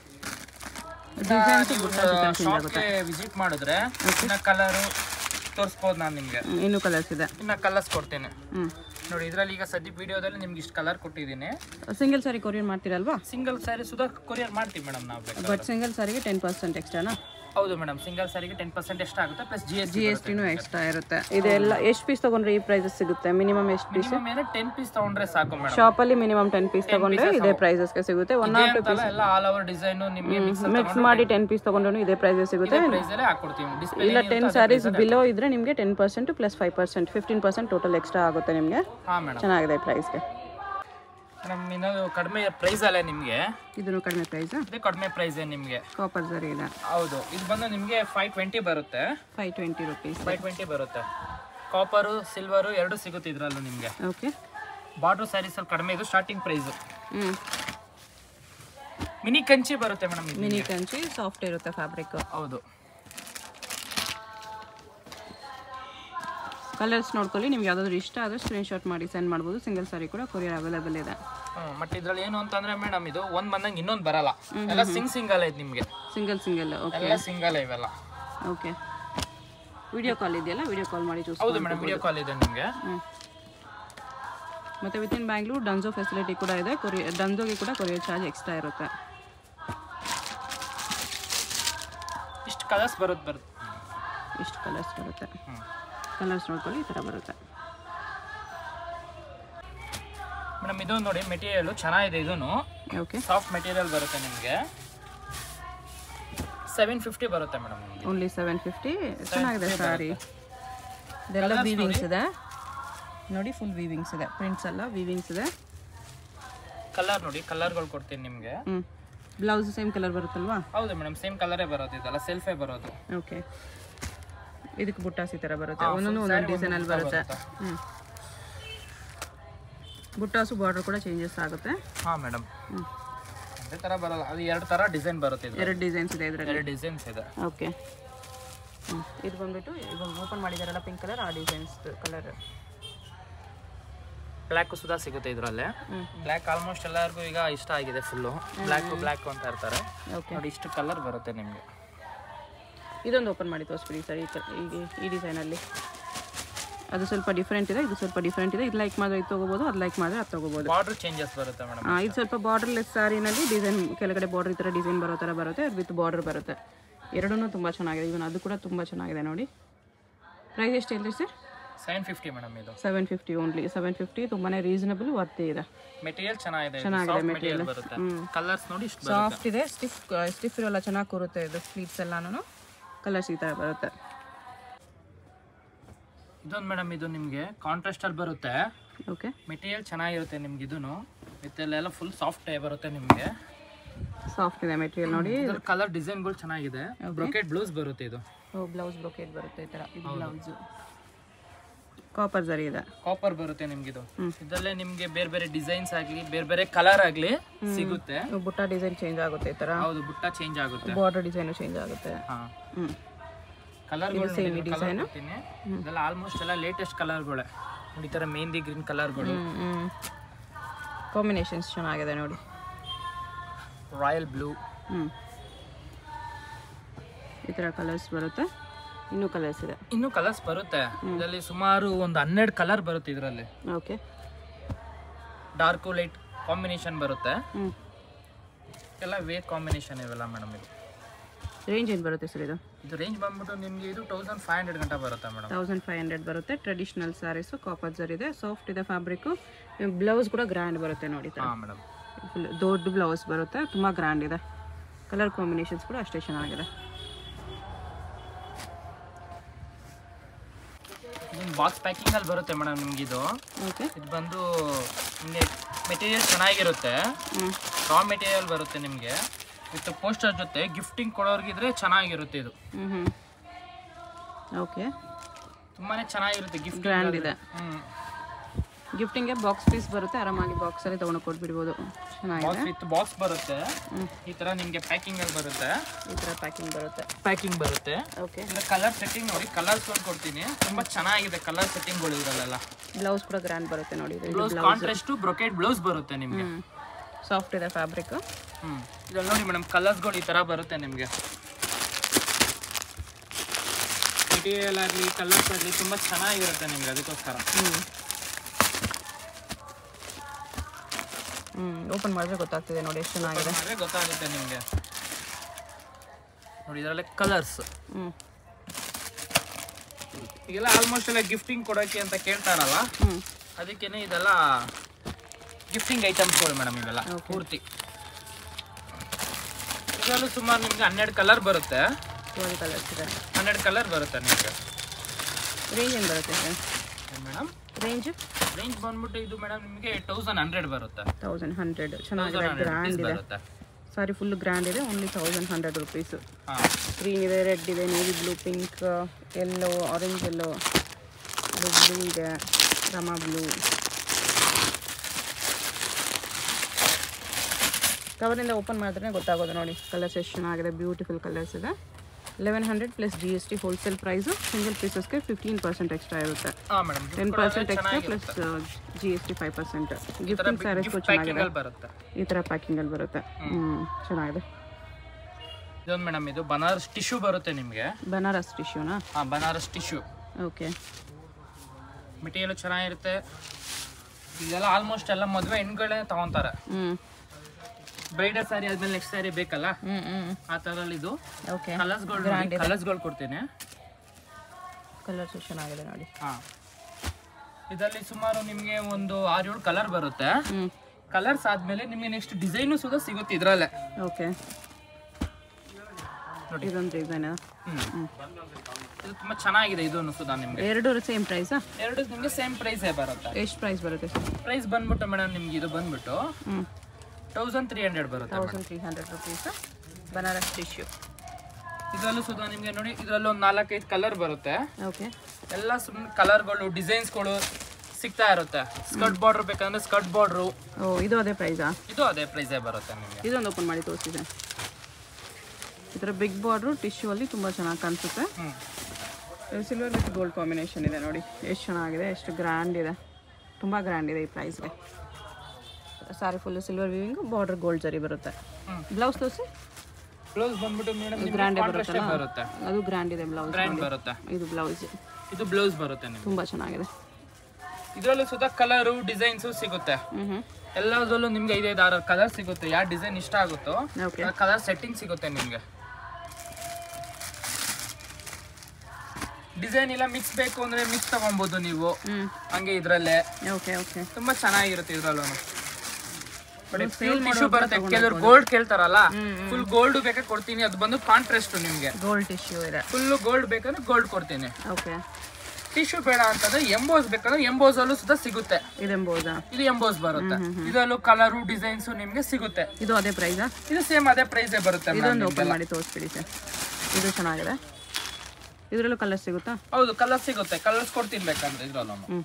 ಶಾಪ್ಗೆ ವಿಸಿಟ್ ಮಾಡಿದ್ರೆ ಇನ್ನ ಕಲರು ತೋರಿಸ್ಬೋದು ನಾನು ನಿಮಗೆ ಇನ್ನೂ ಕಲರ್ಸ್ ಇದೆ ಇನ್ನ ಕಲರ್ಸ್ ಕೊಡ್ತೇನೆ ಹ್ಞೂ ನೋಡಿ ಇದರಲ್ಲಿ ಈಗ ಸದ್ಯ ವಿಡಿಯೋದಲ್ಲಿ ನಿಮ್ಗೆ ಇಷ್ಟು ಕಲರ್ ಕೊಟ್ಟಿದ್ದೀನಿ ಸಿಂಗಲ್ ಸಾರಿ ಕೊರಿಯರ್ ಮಾಡ್ತೀರಲ್ವಾ ಸಿಂಗಲ್ ಸ್ಯಾರಿ ಸುಧಾ ಕೊರಿಯರ್ ಮಾಡ್ತೀವಿ ಮೇಡಮ್ ನಾವು ಬೇಕಾದ್ರೆ ಬಟ್ ಸಿಂಗಲ್ ಸಾರಿಗೆ ಟೆನ್ ಪರ್ಸೆಂಟ್ ಎಕ್ಸ್ಟ್ರಾನಾ ಹೌದು ಮೇಡಮ್ ಸಿಂಗಲ್ ಸ್ಯಾರಿಗೆ ಟೆನ್ ಪರ್ಸೆಂಟ್ ಎಷ್ಟು ಆಗುತ್ತೆ plus G S G S ಟಿನೂ ಎಕ್ಸ್ಟ್ರಾ ಇರುತ್ತೆ ಇದೆಲ್ಲ ಎಷ್ಟು ಪೀಸ್ ತೊಗೊಂಡ್ರೆ ಈ ಪ್ರೈಸಸ್ ಸಿಗುತ್ತೆ ಮಿನಿಮಮ್ ಎಷ್ಟು ಪೀಸ್ ಮಿನಿಮಮ್ ಏನೋ ಟೆನ್ ಪೀಸ್ ತಗೊಂಡ್ರೆ ಸಾಕು ಮೇಡಮ್ ಶಾಪಲ್ಲಿ ಮಿನಿಮಮ್ ಟೆನ್ ಪೀಸ್ ತೊಗೊಂಡ್ರೆ ಇದೇ ಪ್ರೈಸಸ್ಗೆ ಸಿಗುತ್ತೆ ಒನ್ ಆರ್ ಟು ಅಂತಲ್ಲ ಎಲ್ಲ ಆಲ್ ಓವರ್ ಡಿಸೈನ್ ನಿಮಗೆ ಮಿಕ್ಸ್ ಮಿಕ್ಸ್ ಮಾಡಿ ಟೆನ್ ಪೀಸ್ ತೊಗೊಂಡ್ರು ಇದೇ ಪ್ರೈಸಸ್ ಸಿಗುತ್ತೆ ಪ್ರೈಸ್ ಅಲ್ಲೇ ಹಾಕೊಡ್ತೀವಿ ಡಿಸ್ಪ್ಲೇ ಇಲ್ಲ ಟೆನ್ ಸ್ಯಾರೀಸ್ ಬಿಲೋ ಇದ್ರೆ ನಿಮಗೆ ten percent plus five percent fifteen percent total extra ಆಗುತ್ತೆ ನಿಮಗೆ ಹಾ ಮೇಡಮ್ ಚೆನ್ನಾಗಿದೆ ಪ್ರೈಸ್ಗೆ ಮೇಡಮ್ ಇನ್ನೊಂದು ಕಡಿಮೆ ಪ್ರೈಸ್ ಅಲ್ಲೇ ನಿಮಗೆ ಇದನ್ನು ಕಡಿಮೆ ಪ್ರೈಸ್ ಇದು ಕಡಿಮೆ ಪ್ರೈಸ್ ನಿಮಗೆ ಕಾಪರ್ ಸರಿ ಇದೆ ಹೌದು ಇದು ಬಂದು ನಿಮಗೆ ಫೈವ್ ಟ್ವೆಂಟಿ ಬರುತ್ತೆ five twenty rupees five twenty ಬರುತ್ತೆ ಕಾಪರು ಸಿಲ್ವರು ಎರಡು ಸಿಗುತ್ತೆ ಇದರಲ್ಲೂ ನಿಮಗೆ ಓಕೆ ಬಾರ್ಡ್ರ್ ಸ್ಯಾರೀಸ್ ಅಲ್ಲಿ ಕಡಿಮೆ ಇದು ಸ್ಟಾರ್ಟಿಂಗ್ ಪ್ರೈಸ್ ಹ್ಞೂ ಮಿನಿ ಕಂಚಿ ಬರುತ್ತೆ ಮೇಡಮ್ ಇದು ಮಿನಿ ಕಂಚಿ ಸಾಫ್ಟ್ ಇರುತ್ತೆ ಫ್ಯಾಬ್ರಿಕ್ ಹೌದು ಕಲರ್ಸ್ ನೋಡ್ಕೊಳ್ಳಿ ನಿಮ್ಗೆ ಯಾವ್ದಾದ್ರು ಇಷ್ಟ ಆದರೆ ಸ್ಕ್ರೀನ್ಶಾಟ್ ಮಾಡಿ ಸೆಂಡ್ ಮಾಡ್ಬೋದು ಸಿಂಗಲ್ ಸಾರಿ ಕೂಡ ಕೊರಿಯರ್ ಅವೈಲೇಬಲ್ ಇದೆ ಹ್ಮ್ ಬಟ್ ಇದ್ರಲ್ಲಿ ಏನು ಅಂತಂದ್ರೆ ಮೇಡಮ್ ಇದು ಒಂದ್ ಬಂದಂಗೆ ಇನ್ನೊಂದು ಬರಲ್ಲ ಎಲ್ಲ ಸಿಂಗ್ ಸಿಂಗಲ್ ಐತೆ ನಿಮಗೆ ಸಿಂಗಲ್ ಸಿಂಗಲ್ ಓಕೆ ಎಲ್ಲ ಸಿಂಗಲ್ ಇವೆಲ್ಲ ಓಕೆ ವಿಡಿಯೋ ಕಾಲ್ ಇದೆಯಲ್ಲ ವಿಡಿಯೋ ಕಾಲ್ ಮಾಡಿ ಚೂಸ್ ಹೌದು ಮೇಡಮ್ ವಿಡಿಯೋ ಕಾಲ್ ಇದೆ ನಿಮಗೆ ಹ್ಞೂ ಮತ್ತು ವಿತಿನ್ ಬ್ಯಾಂಗ್ಳೂರ್ ಡನ್ಸೋ ಫೆಸಿಲಿಟಿ ಕೂಡ ಇದೆ ಕೊರಿಯ ಡನ್ಸೋಗೆ ಕೂಡ ಕೊರಿಯರ್ ಚಾರ್ಜ್ ಎಕ್ಸ್ಟ್ರಾ ಇರುತ್ತೆ ಇಷ್ಟು ಕಲರ್ಸ್ ಬರುತ್ತೆ ಬರುತ್ತೆ ಇಷ್ಟು ಕಲರ್ಸ್ ಬರುತ್ತೆ ಹ್ಮ್. ಕಲರ್ಸ್ ನೋಡ್ಕೊಳ್ಳಿ ಈ ಥರ ಬರುತ್ತೆ ಮೇಡಮ್ ಇದು ನೋಡಿ ಮೆಟೀರಿಯಲ್ ಚೆನ್ನಾಗಿದೆ ಇದೂನು ಓಕೆ ಸಾಫ್ಟ್ ಮೆಟೀರಿಯಲ್ ಬರುತ್ತೆ ನಿಮಗೆ ಸೆವೆನ್ ಫಿಫ್ಟಿ ಬರುತ್ತೆ ಮೇಡಮ್ ನಿಮಗೆ ಓನ್ಲಿ ಸೆವೆನ್ ಫಿಫ್ಟಿ ಚೆನ್ನಾಗಿದೆ ಸಾರಿ ಇದೆಲ್ಲ ವೀವಿಂಗ್ಸ್ ಇದೆ ನೋಡಿ ಫುಲ್ ವೀವಿಂಗ್ಸ್ ಇದೆ ಪ್ರಿಂಟ್ಸ್ ಎಲ್ಲ ವೀವಿಂಗ್ಸ್ ಇದೆ ಕಲರ್ ನೋಡಿ ಕಲರ್ಗಳು ಕೊಡ್ತೀನಿ ನಿಮಗೆ ಹ್ಞೂ ಬ್ಲೌಸ್ ಸೇಮ್ ಕಲರ್ ಬರುತ್ತಲ್ವಾ ಹೌದು ಮೇಡಮ್ ಸೇಮ್ ಕಲರೇ ಬರೋದು ಇದೆಲ್ಲ ಸೆಲ್ಫೇ ಬರೋದು ಓಕೆ ಇದಕ್ಕೆ ಬುಟ್ಟಾಸ್ ಈ ಥರ ಬರುತ್ತೆ ಒಂದೊಂದು ಒಂದೊಂದು ಡಿಸೈನಲ್ಲಿ ಬರುತ್ತೆ ಹ್ಞೂ ಬುಟ್ಟಾಸು ಬಾರ್ಡರ್ ಕೂಡ ಚೇಂಜಸ್ ಆಗುತ್ತೆ ಹಾಂ ಮೇಡಮ್ ಹ್ಞೂ ಅದೇ ಥರ ಬರಲ್ಲ ಅದು ಎರಡು ಥರ ಡಿಸೈನ್ ಬರುತ್ತೆ ಇದು ಎರಡು ಡಿಸೈನ್ಸ್ ಇದೆ ಇದರಲ್ಲಿ ಎರಡು ಡಿಸೈನ್ಸ್ ಇದೆ ಓಕೆ ಹ್ಞೂ ಇದು ಬಂದ್ಬಿಟ್ಟು ಇವಾಗ ಓಪನ್ ಮಾಡಿದಾರಲ್ಲ ಪಿಂಕ್ ಕಲರ್ ಆ ಡಿಸೈನ್ಸ್ ಕಲರ್ ಬ್ಲ್ಯಾಕ್ ಸುಧಾ ಸಿಗುತ್ತೆ ಇದರಲ್ಲೇ ಬ್ಲ್ಯಾಕ್ ಆಲ್ಮೋಸ್ಟ್ ಎಲ್ಲರಿಗೂ ಈಗ ಇಷ್ಟ ಆಗಿದೆ ಫುಲ್ಲು ಬ್ಲ್ಯಾಕ್ ಬ್ಲ್ಯಾಕ್ ಅಂತ ಇರ್ತಾರೆ ಓಕೆ ನೋಡಿ ಇಷ್ಟು ಕಲರ್ ಬರುತ್ತೆ ನಿಮಗೆ ಇದೊಂದು ಓಪನ್ ಮಾಡಿ ತೋರಿಸ್ಬಿಡಿ ಸರ್ ಈ ಕ- ಈಗ ಈ ಡಿಸೈನಲ್ಲಿ ಅದು ಸ್ವಲ್ಪ ಡಿಫ್ರೆಂಟ್ ಇದೆ ಇದು ಸ್ವಲ್ಪ ಡಿಫ್ರೆಂಟ್ ಇದೆ ಇದು ಲೈಕ್ ಮಾಡಿದ್ರೆ ಇದು ತೊಗೋಬೋದು ಅದು ಲೈಕ್ ಮಾಡಿದ್ರೆ ಅದು ತೊಗೋಬೋದು ಬಾರ್ಡರ್ ಚೇಂಜಸ್ ಬರುತ್ತೆ ಮೇಡಮ್ ಇದು ಸ್ವಲ್ಪ ಬಾರ್ಡರ್ಲೆಸ್ ಸ್ಯಾರಿನಲ್ಲಿ ಡಿಸೈನ್ ಕೆಳಗಡೆ ಬಾರ್ಡರ್ ಈ ಥರ ಡಿಸೈನ್ ಬರೋ ಥರ ಬರುತ್ತೆ ವಿತ್ ಬಾರ್ಡರ್ ಬರುತ್ತೆ ಎರಡೂ ತುಂಬ ಚೆನ್ನಾಗಿದೆ ಇವನ್ ಅದು ಕೂಡ ತುಂಬ ಚೆನ್ನಾಗಿದೆ ನೋಡಿ ಪ್ರೈಸ್ ಎಷ್ಟು ಹೇಳಿ ಸರ್ ಸೆವೆನ್ ಫಿಫ್ಟಿ ಮೇಡಮ್ ಇದು seven fifty only seven fifty ತುಂಬಾ ರೀಸನಬಲ್ ವರ್ತಿ ಇದೆ ಮೆಟೀರಿಯಲ್ ಚೆನ್ನಾಗಿದೆ ಚೆನ್ನಾಗಿದೆ ಮೆಟೀರಿಯಲ್ ಬರುತ್ತೆ ಕಲರ್ಸ್ ನೋಡಿ ಇಷ್ಟು ಸಾಫ್ಟ್ ಇದೆ ಸ್ಟಿಫ್ ಸ್ಟಿಫ್ ಇರೋಲ್ಲ ಚೆನ್ನಾಗಿ ಕೂರುತ್ತೆ ಇದು ಫ್ಲೀಟ್ಸ್ ಎಲ್ಲಾನು ಕಲರ್ಸ್ ಈ ಥರ ಬರುತ್ತೆ ಇದೊಂದು ಮೇಡಮ್ ಇದು ನಿಮಗೆ ಕಾಂಟ್ರಾಸ್ಟ್ ಅಲ್ಲಿ ಬರುತ್ತೆ ಓಕೆ ಮೆಟೀರಿಯಲ್ ಚೆನ್ನಾಗಿರುತ್ತೆ ನಿಮ್ಗೆ ಇದೂನು ವಿತ್ ಎಲ್ಲ ಫುಲ್ ಸಾಫ್ಟ್ ಬರುತ್ತೆ ನಿಮಗೆ ಸಾಫ್ಟ್ ಇದೆ ಮೆಟೀರಿಯಲ್ ನೋಡಿ ಇದ್ರ ಕಲರ್ ಡಿಸೈನ್ಗಳು ಚೆನ್ನಾಗಿದೆ ಬ್ರೊಕೆಟ್ ಬ್ಲೌಸ್ ಬರುತ್ತೆ ಇದು ಬ್ಲೌಸ್ ಬ್ರೊಕೇಟ್ ಬರುತ್ತೆ ಈ ಥರ ಇದು ಬ್ಲೌಸು ಕಾಪರ್ ಜರಿ ಇದೆ ಕಾಪರ್ ಬರುತ್ತೆ ನಿಮ್ಗೆ ಇದು ಇದರಲ್ಲೇ ನಿಮ್ಗೆ ಬೇರೆ ಬೇರೆ ಡಿಸೈನ್ಸ್ ಆಗಲಿ ಬೇರೆ ಬೇರೆ ಕಲರ್ ಆಗಲಿ ಸಿಗುತ್ತೆ ಬುಟ್ಟ ಡಿಸೈನ್ ಚೇಂಜ್ ಆಗುತ್ತೆ ಈ ಥರ ಹೌದು ಬುಟ್ಟ ಚೇಂಜ್ ಆಗುತ್ತೆ ಬಾರ್ಡರ್ ಡಿಸೈನು ಚೇಂಜ್ ಆಗುತ್ತೆ ಹಾ ಹ್ಞೂ ಕಲರ್ಗಳು ಕೊಡ್ತೀನಿ ಇದೆಲ್ಲ ಆಲ್ಮೋಸ್ಟ್ ಎಲ್ಲ ಲೇಟೆಸ್ಟ್ ಕಲರ್ಗಳೇ ನೋಡಿ ಈ ಥರ ಮೆಹಂದಿ ಗ್ರೀನ್ ಕಲರ್ಗಳು ಹ್ಞೂ ಕಾಂಬಿನೇಷನ್ಸ್ ಚೆನ್ನಾಗಿದೆ ನೋಡಿ ರಾಯಲ್ ಬ್ಲೂ ಹ್ಞೂ ಈ ಥರ ಕಲರ್ಸ್ ಬರುತ್ತೆ ಇನ್ನೂ ಕಲರ್ಸ್ ಇದೆ ಇನ್ನೂ ಕಲರ್ಸ್ ಬರುತ್ತೆ ಇದರಲ್ಲಿ ಸುಮಾರು ಒಂದು ಹನ್ನೆರಡು ಕಲರ್ ಬರುತ್ತೆ ಇದರಲ್ಲಿ ಓಕೆ ಡಾರ್ಕು ಲೈಟ್ ಕಾಂಬಿನೇಷನ್ ಬರುತ್ತೆ ಹ್ಞೂ ಎಲ್ಲ ವೇರ್ ಕಾಂಬಿನೇಷನ್ ಇವೆಲ್ಲ ಮೇಡಮ್ ಇದು ರೇಂಜ್ ಏನು ಬರುತ್ತೆ ಸರ್ ಇದು ಇದು ರೇಂಜ್ ಬಂದ್ಬಿಟ್ಟು ನಿಮಗೆ ಇದು ತೌಸಂಡ್ ಫೈವ್ ಹಂಡ್ರೆಡ್ ಗಂಟೆ ಬರುತ್ತೆ ಮೇಡಮ್ ತೌಸಂಡ್ ಫೈವ್ ಹಂಡ್ರೆಡ್ ಬರುತ್ತೆ ಟ್ರೆಡಿಷ್ನಲ್ ಸ್ಯಾರೀಸು ಕಾಪರ್ ಜರ್ ಇದೆ ಸಾಫ್ಟ್ ಇದೆ ಫ್ಯಾಬ್ರಿಕ್ಕು ಬ್ಲೌಸ್ ಕೂಡ ಗ್ರ್ಯಾಂಡ್ ಬರುತ್ತೆ ನೋಡಿ ಈ ಥರ ಹಾಂ ಮೇಡಮ್ ಫುಲ್ ದೊಡ್ಡ ಬ್ಲೌಸ್ ಬರುತ್ತೆ ತುಂಬ ಗ್ರ್ಯಾಂಡ್ ಇದೆ ಕಲರ್ ಕಾಂಬಿನೇಷನ್ಸ್ ಕೂಡ ಅಷ್ಟೇ ಚೆನ್ನಾಗಿದೆ ಬಾಕ್ಸ್ ಪ್ಯಾಕಿಂಗಲ್ಲಿ ಬರುತ್ತೆ ಮೇಡಮ್ ನಿಮ್ಗೆ ಇದು ಓಕೆ ಇದು ಬಂದು ನಿಮಗೆ ಮೆಟೀರಿಯಲ್ ಚೆನ್ನಾಗಿರುತ್ತೆ ಹ್ಞೂ ರಾ ಮೆಟೀರಿಯಲ್ ಬರುತ್ತೆ ನಿಮಗೆ ವಿತ್ ಪೋಸ್ಟರ್ ಜೊತೆ ಗಿಫ್ಟಿಂಗ್ ಕೊಡೋರ್ಗಿದ್ರೆ ಚೆನ್ನಾಗಿರುತ್ತೆ ಇದು ಹ್ಞೂ ಹ್ಞೂ ಓಕೆ ತುಂಬಾನೇ ಚೆನ್ನಾಗಿರುತ್ತೆ ಗಿಫ್ಟ್ ಗ್ರ್ಯಾಂಡ್ ಇದೆ ಹ್ಮ್ ಗಿಫ್ಟಿಂಗ್ಗೆ ಬಾಕ್ಸ್ ಪೀಸ್ ಬರುತ್ತೆ ಆರಾಮಾಗಿ ಬಾಕ್ಸಲ್ಲಿ ತೊಗೊಂಡು ಕೊಟ್ಬಿಡ್ಬೋದು ಚೆನ್ನಾಗಿದೆ ಬಾಕ್ಸ್ ವಿತ್ ಬಾಕ್ಸ್ ಬರುತ್ತೆ ಈ ತರ ನಿಮಗೆ ಪ್ಯಾಕಿಂಗ್ ಅಲ್ಲಿ ಬರುತ್ತೆ ಈ ಥರ ಪ್ಯಾಕಿಂಗ್ ಬರುತ್ತೆ ಪ್ಯಾಕಿಂಗ್ ಬರುತ್ತೆ ಓಕೆ ಇಲ್ಲ ಕಲರ್ ಸೆಟ್ಟಿಂಗ್ ನೋಡಿ ಕಲರ್ಸ್ ಕೊಡ್ತೀನಿ ತುಂಬಾ ಚೆನ್ನಾಗಿದೆ ಕಲರ್ ಸೆಟ್ಟಿಂಗ್ಗಳು ಇದರಲ್ಲೆಲ್ಲ ಬ್ಲೌಸ್ ಕೂಡ ಗ್ರ್ಯಾಂಡ್ ಬರುತ್ತೆ ನೋಡಿ ಇದು ಬ್ಲೌಸ್ ಕಾಂಟ್ರಾಸ್ಟ್ ಬ್ರೊಕೆಟ್ ಬ್ಲೌಸ್ ಬರುತ್ತೆ ನಿಮಗೆ ಹ್ಞೂ ಸಾಫ್ಟ್ ಇದೆ ಫ್ಯಾಬ್ರಿಕ್ ಹ್ಮ್ ಇದ್ರಲ್ಲಿ ನೋಡಿ ಮೇಡಮ್ ಕಲರ್ಸ್ಗಳು ಈ ತರ ಬರುತ್ತೆ ನಿಮಗೆ ಮೆಟೀರಿಯಲ್ ಆಗಲಿ ಕಲರ್ಸ್ ಆಗಲಿ ತುಂಬಾ ಚೆನ್ನಾಗಿರುತ್ತೆ ನಿಮ್ಗೆ ಅದಕ್ಕೋಸ್ಕರ ಹ್ಞೂ ಹ್ಞೂ ಓಪನ್ ಮಾಡಿದ್ರೆ ಗೊತ್ತಾಗ್ತಿದೆ ನೋಡಿ ಎಷ್ಟು ಚೆನ್ನಾಗಿದೆ ಮಾಡಿದ್ರೆ ಗೊತ್ತಾಗುತ್ತೆ ನಿಮಗೆ ನೋಡಿ ಇದರಲ್ಲೇ ಕಲರ್ಸ್ ಹ್ಞೂ ಈಗೆಲ್ಲ ಆಲ್ಮೋಸ್ಟ್ ಎಲ್ಲ ಗಿಫ್ಟಿಂಗ್ ಕೊಡೋಕೆ ಅಂತ ಕೇಳ್ತಾರಲ್ಲ ಹ್ಞೂ ಅದಕ್ಕೇನೆ ಇದೆಲ್ಲ ಗಿಫ್ಟಿಂಗ್ ಐಟಮ್ಸ್ಗಳು ಮೇಡಮ್ ಇವೆಲ್ಲ ಪೂರ್ತಿ ಇದರಲ್ಲೂ ಸುಮಾರು ನಿಮ್ಗೆ ಹನ್ನೆರಡು ಕಲರ್ ಬರುತ್ತೆ ಟ್ವೆಲ್ ಕಲರ್ಸ್ ಇದೆ ಹನ್ನೆರಡು ಕಲರ್ ಬರುತ್ತೆ ನಿಮಗೆ ರೇಂಜ್ ಏನು ಬರುತ್ತೆ ಸರ್ ಮೇಡಮ್ ರೇಂಜ್ ರೇಂಜ್ ಬಂದ್ಬಿಟ್ಟು ಇದು ಮೇಡಮ್ ನಿಮಗೆ ತೌಸಂಡ್ ಹಂಡ್ರೆಡ್ ಬರುತ್ತೆ ತೌಸಂಡ್ ಹಂಡ್ರೆಡ್ ಚೆನ್ನಾಗಿದೆ ತೌಸಂಡ್ ಹಂಡ್ರೆಡ್ ಗ್ರ್ಯಾಂಡ್ ಇದೆ ಬರುತ್ತೆ ಸಾರಿ ಫುಲ್ ಗ್ರ್ಯಾಂಡ್ ಇದೆ ಓನ್ಲಿ ತೌಸಂಡ್ ಹಂಡ್ರೆಡ್ ರುಪೀಸು ಹಾಂ ಗ್ರೀನ್ ಇದೆ ರೆಡ್ ಇದೆ navy blue pink yellow orange yellow blue ಇದೆ ರಮಾ ಬ್ಲೂ ಕವರಿಂದ ಓಪನ್ ಮಾಡಿದ್ರೆ ಗೊತ್ತಾಗೋದು ನೋಡಿ ಕಲರ್ಸ್ ಎಷ್ಟು ಚೆನ್ನಾಗಿದೆ ಬ್ಯೂಟಿಫುಲ್ ಕಲರ್ಸ್ ಇದೆ eleven hundred plus G S T wholesale price single ಪೀಸಸ್ಗೆ ಫಿಫ್ಟೀನ್ ಪರ್ಸೆಂಟ್ ಎಕ್ಸ್ಟ್ರಾ ಇರುತ್ತೆ ಹಾಂ madam ten percent extra plus G S T five percent gifting ಸ್ಯಾರೀಸ್ಗೂ ಚೆನ್ನಾಗಿದೆ ಪ್ಯಾಕಿಂಗಲ್ಲಿ ಬರುತ್ತೆ ಈ ಥರ ಪ್ಯಾಕಿಂಗಲ್ಲಿ ಬರುತ್ತೆ ಹ್ಞೂ ಚೆನ್ನಾಗಿದೆ ಇದೊಂದು ಮೇಡಮ್ ಇದು ಬನಾರಸ್ ಟಿಶ್ಯೂ ಬರುತ್ತೆ ನಿಮಗೆ ಬನಾರಸ್ ಟಿಶ್ಯೂನಾ ಹಾಂ ಬನಾರಸ್ ಟಿಶ್ಯೂ ಓಕೆ ಮೆಟೀರಿಯಲ್ ಚೆನ್ನಾಗಿರುತ್ತೆ ಇದೆಲ್ಲ ಆಲ್ಮೋಸ್ಟ್ ಎಲ್ಲ ಮದುವೆ ಹೆಣ್ಗಳೇ ತಗೊಂತಾರೆ ಹ್ಞೂ ಬ್ರೈಡಲ್ ಸ್ಯಾರಿ ಆದ್ಮೇಲೆ ನೆಕ್ಸ್ಟ್ ಸ್ಯಾರಿ ಬೇಕಲ್ಲ ಹ್ಞೂ ಹ್ಞೂ ಆ ಥರಲ್ಲಿ ಇದು ಓಕೆ ಕಲರ್ಸ್ಗಳು ಕಲರ್ಸ್ಗಳು ಕೊಡ್ತೀನಿ ಕಲರ್ಸ್ ಚೆನ್ನಾಗಿದೆ ನೋಡಿ ಹಾಂ ಇದರಲ್ಲಿ ಸುಮಾರು ನಿಮಗೆ ಒಂದು ಆರು ಏಳು ಕಲರ್ ಬರುತ್ತೆ ಹ್ಞೂ ಕಲರ್ಸ್ ಆದ್ಮೇಲೆ ನಿಮಗೆ ನೆಕ್ಸ್ಟ್ ಡಿಸೈನು ಸುದ ಸಿಗುತ್ತೆ ಇದರಲ್ಲೇ ಓಕೆ ನೋಡಿ ಇದೊಂದು ಡಿಸೈನ್ ಹ್ಮ್ ಇದು ತುಂಬಾ ಚೆನ್ನಾಗಿದೆ ಇದು ಸುಧಾ ನಿಮ್ಗೆ ಎರಡು ಸೇಮ್ ಪ್ರೈಸಾ ಎರಡು ನಿಮ್ಗೆ ಸೇಮ್ ಪ್ರೈಸೇ ಬರುತ್ತೆ ಎಷ್ಟು ಪ್ರೈಸ್ ಬರುತ್ತೆ ಸರ್ ಪ್ರೈಸ್ ಬಂದ್ಬಿಟ್ಟು ಮೇಡಮ್ ನಿಮ್ಗೆ ಇದು ಬಂದ್ಬಿಟ್ಟು ಹ್ಞೂ ತೌಸಂಡ್ ತ್ರೀ ಹಂಡ್ರೆಡ್ ಬರುತ್ತೆ thousand three hundred rupees Banaras tissue ಇದರಲ್ಲೂ ಸುಧಾ ನಿಮ್ಗೆ ನೋಡಿ ಇದರಲ್ಲೂ ಒಂದು ನಾಲ್ಕೈದು ಕಲರ್ ಬರುತ್ತೆ ಓಕೆ ಎಲ್ಲ ಸುಮ್ಮನೆ ಕಲರ್ಗಳು ಡಿಸೈನ್ಸ್ಗಳು ಸಿಗ್ತಾ ಇರುತ್ತೆ ಸ್ಕರ್ಟ್ ಬಾರ್ಡರ್ ಬೇಕಂದ್ರೆ ಸ್ಕರ್ಟ್ ಬಾರ್ಡ್ರು ಓ ಇದು ಅದೇ ಪ್ರೈಸಾ ಇದು ಅದೇ ಪ್ರೈಸೇ ಬರುತ್ತೆ ನಿಮಗೆ ಇದೊಂದು ಓಪನ್ ಮಾಡಿ ತೋರಿಸಿದೆ ಈ ಥರ ಬಿಗ್ ಬಾರ್ಡ್ರು ಟಿಶ್ಯೂ ಅಲ್ಲಿ ತುಂಬ ಚೆನ್ನಾಗಿ ಕಾಣಿಸುತ್ತೆ ಹ್ಞೂ ಸಿಲ್ವರ್ ವಿತ್ ಗೋಲ್ಡ್ ಕಾಂಬಿನೇಷನ್ ಇದೆ ನೋಡಿ ಎಷ್ಟು ಚೆನ್ನಾಗಿದೆ ಎಷ್ಟು ಗ್ರ್ಯಾಂಡ್ ಇದೆ ತುಂಬ ಗ್ರ್ಯಾಂಡ್ ಇದೆ ಈ ಪ್ರೈಸ್ಗೆ sari full silver weaving border gold zari ಬರುತ್ತೆ ಹ್ಮ್. ಬ್ಲೌಸ್ ತೋರಿಸಿ ಬ್ಲೌಸ್ ಬಂದ್ಬಿಟ್ಟು ಮೇಡಮ್ ಗ್ರ್ಯಾಂಡೇ ಕಾಂಟ್ರಾಸ್ಟೇ ಬರುತ್ತಲ್ಲ ಬರುತ್ತೆ ಅದು ಗ್ರ್ಯಾಂಡ್ ಇದೆ ಬ್ಲೌಸ್ ಗ್ರ್ಯಾಂಡ್ ಬರುತ್ತೆ ಇದು ಬ್ಲೌಸ್ ಇದು ಬ್ಲೌಸ್ ಬರುತ್ತೆ ನಿಮ್ಗೆ ತುಂಬ ಚೆನ್ನಾಗಿದೆ ಇದರಲ್ಲೂ ಸುತ್ತ ಕಲರು ಡಿಸೈನ್ಸು ಸಿಗುತ್ತೆ ಹ್ಞೂ ಹ್ಞೂ ಎಲ್ಲದರಲ್ಲೂ ನಿಮ್ಗೆ ಐದೈದು ಆರು ಕಲರ್ ಸಿಗುತ್ತೆ ಯಾವ ಡಿಸೈನ್ ಇಷ್ಟ ಆಗುತ್ತೋ ಓಕೆ ಕಲರ್ ಸೆಟ್ಟಿಂಗ್ ಸಿಗುತ್ತೆ ನಿಮ್ಗೆ ಡಿಸೈನ್ ಇಲ್ಲ ಮಿಕ್ಸ್ ಬೇಕು ಅಂದ್ರೆ ಮಿಕ್ಸ್ ತಗೊಬೋದು ನೀವು ಹ್ಞೂ ಹಂಗೆ ಇದ್ರಲ್ಲೇ ಓಕೆ ಓಕೆ ತುಂಬಾ ಚೆನ್ನಾಗಿರುತ್ತೆ ಇದ್ರಲ್ಲೂ ಟಿಶ್ಯೂ ಬರುತ್ತೆ ಕೆಲವರು ಗೋಲ್ಡ್ ಕೇಳ್ತಾರಲ್ಲ ಫುಲ್ ಗೋಲ್ಡ್ ಬೇಕಾ ಕೊಡ್ತೀನಿ ಅದು ಬಂದು ಕಾಂಟ್ರಾಸ್ಟ್ ನಿಮ್ಗೆ ಗೋಲ್ಡ್ ಟಿಶ್ಯೂ ಇದೆ ಫುಲ್ ಗೋಲ್ಡ್ ಬೇಕಂದ್ರೆ ಗೋಲ್ಡ್ ಕೊಡ್ತೀನಿ ಓಕೆ ಟಿಶ್ಯೂ ಬೇಡ ಅಂತಂದ್ರೆ ಎಂಬೋಸ್ ಬೇಕಂದ್ರೆ ಎಂಬೋಸ್ ಅಲ್ಲೂ ಸುತ್ತ ಸಿಗುತ್ತೆ ಇದೆಂಬೋದಾ ಇದು ಎಂಬೋಸ್ ಬರುತ್ತೆ ಇದರಲ್ಲೂ ಕಲರು ಡಿಸೈನ್ಸ್ ನಿಮ್ಗೆ ಸಿಗುತ್ತೆ ಇದು ಅದೇ ಪ್ರೈಸಾ ಇದು ಸೇಮ್ ಅದೇ ಪ್ರೈಸೇ ಬರುತ್ತೆ ma'am ಇದೊಂದು ನಿಮ್ಗೆ. ಓಪನ್ ಮಾಡಿ ತೋರಿಸ್ಬಿಡಿ ಸರ್ ಇದು ಚೆನ್ನಾಗಿದೆ ಇದರಲ್ಲೂ ಕಲರ್ ಸಿಗುತ್ತಾ ಹೌದು ಕಲರ್ ಸಿಗುತ್ತೆ ಕಲರ್ಸ್ ಕೊಡ್ತೀನಿ ಬೇಕಂದ್ರೆ ಇದ್ರಲ್ಲೂ ಹ್ಞೂ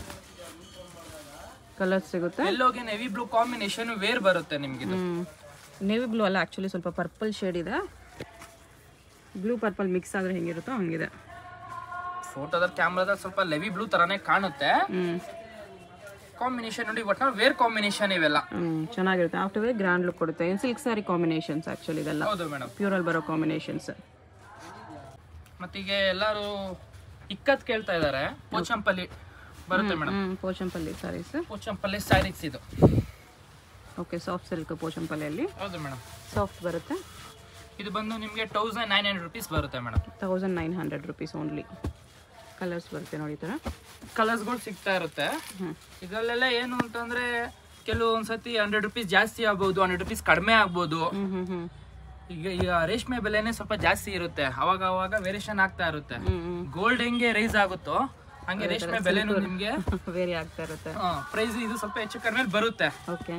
ಕಲರ್ ಸಿಗುತ್ತೆ ಎಲ್ಲೋಗೆ ನೆವಿ ಬ್ಲೂ ಕಾಂಬಿನೇಷನ್ ವೇರ್ ಬರುತ್ತೆ ನಿಮ್ಗೆ ಇದು ಹ್ಞೂ ನೇವಿ ಬ್ಲೂ ಅಲ್ಲ ಆ್ಯಕ್ಚುಲಿ ಸ್ವಲ್ಪ ಪರ್ಪಲ್ ಶೇಡ್ ಇದೆ ಬ್ಲೂ ಪರ್ಪಲ್ ಮಿಕ್ಸ್ ಆದರೆ ಹೆಂಗಿರುತ್ತೋ ಹಂಗಿದೆ ಫೋಟೋದಲ್ಲಿ ಕ್ಯಾಮ್ರಾದಲ್ಲಿ ಸ್ವಲ್ಪ ಲೆವಿ ಬ್ಲೂ ತರಾನೇ ಕಾಣುತ್ತೆ ಹ್ಞೂ ಕಾಂಬಿನೇಷನ್ ನೋಡಿ ಒಟ್ನಲ್ಲಿ ವೇರ್ ಕಾಂಬಿನೇಷನ್ ಇವೆಲ್ಲ ಹ್ಞೂ ಚೆನ್ನಾಗಿರುತ್ತೆ ಆಫ್ಟರ್ ವೇ ಗ್ರ್ಯಾಂಡ್ ಲುಕ್ ಕೊಡುತ್ತೆ ಸಿಲ್ಕ್ ಸ್ಯಾರಿ ಕಾಂಬಿನೇಷನ್ಸ್ ಆ್ಯಕ್ಚುಲಿ ಇದೆಲ್ಲ ಹೌದು ಮೇಡಮ್ ಪ್ಯೂರಲ್ಲಿ ಬರೋ ಕಾಂಬಿನೇಷನ್ಸ್ ಮತ್ತೀಗ ಎಲ್ಲರೂ ಇಕ್ಕತ್ ಕೇಳ್ತಾ ಇದಾರೆ ಪೋಚಂಪಲ್ಲಿ ಬರುತ್ತೆ ಮೇಡಮ್ ಹ್ಞೂ ಪೋಚಂಪಲ್ಲಿ ಸ್ಯಾರೀಸ್ ಪೋಚಂಪಲ್ಲಿ ಸ್ಯಾರೀಸ್ ಇದು ಓಕೆ ಸಾಫ್ಟ್ ಸಿಲ್ಕ್ ಪೋಚಂಪಲ್ಲಿಯಲ್ಲಿ ಹೌದು ಮೇಡಮ್ ಸಾಫ್ಟ್ ಬರುತ್ತೆ ಇದು ಬಂದು ನಿಮಗೆ ತೌಸಂಡ್ ನೈನ್ ಹಂಡ್ರೆಡ್ ರುಪೀಸ್ ಬರುತ್ತೆ madam thousand nine hundred rupees only colours ಬರುತ್ತೆ ನೋಡಿ ಈ ಥರ ಕಲರ್ಸ್ಗಳು ಸಿಗ್ತಾ ಇರುತ್ತೆ ಹ್ಞೂ ಇದರಲ್ಲೆಲ್ಲ ಏನು ಅಂತಂದ್ರೆ ಕೆಲವೊಂದ್ಸತಿ ಹಂಡ್ರೆಡ್ ರುಪೀಸ್ ಜಾಸ್ತಿ ಆಗ್ಬೋದು ಹಂಡ್ರೆಡ್ ರುಪೀಸ್ ಕಡಿಮೆ ಆಗ್ಬೋದು ಹ್ಞೂ ಹ್ಞೂ ಹ್ಞೂ ಈಗ ಈಗ ರೇಷ್ಮೆ ಬೆಲೆನೇ ಸ್ವಲ್ಪ ಜಾಸ್ತಿ ಇರುತ್ತೆ ಅವಾಗ ಅವಾಗ ವೇರಿಯೇಷನ್ ಆಗ್ತಾ ಇರುತ್ತೆ ಹ್ಞೂ ಹ್ಞೂ ಗೋಲ್ಡ್ ಹೆಂಗೆ ರೈಸ್ ಆಗುತ್ತೋ ಹಂಗೆ ರೇಷ್ಮೆ ಬೆಲೆನೂ ನಿಮ್ಗೆ ವೇರಿ ಆಗ್ತಾ ಇರುತ್ತೆ ಪ್ರೈಸ್ ಇದು ಸ್ವಲ್ಪ ಹೆಚ್ಚು ಕಡಿಮೆ ಬರುತ್ತೆ ಓಕೆ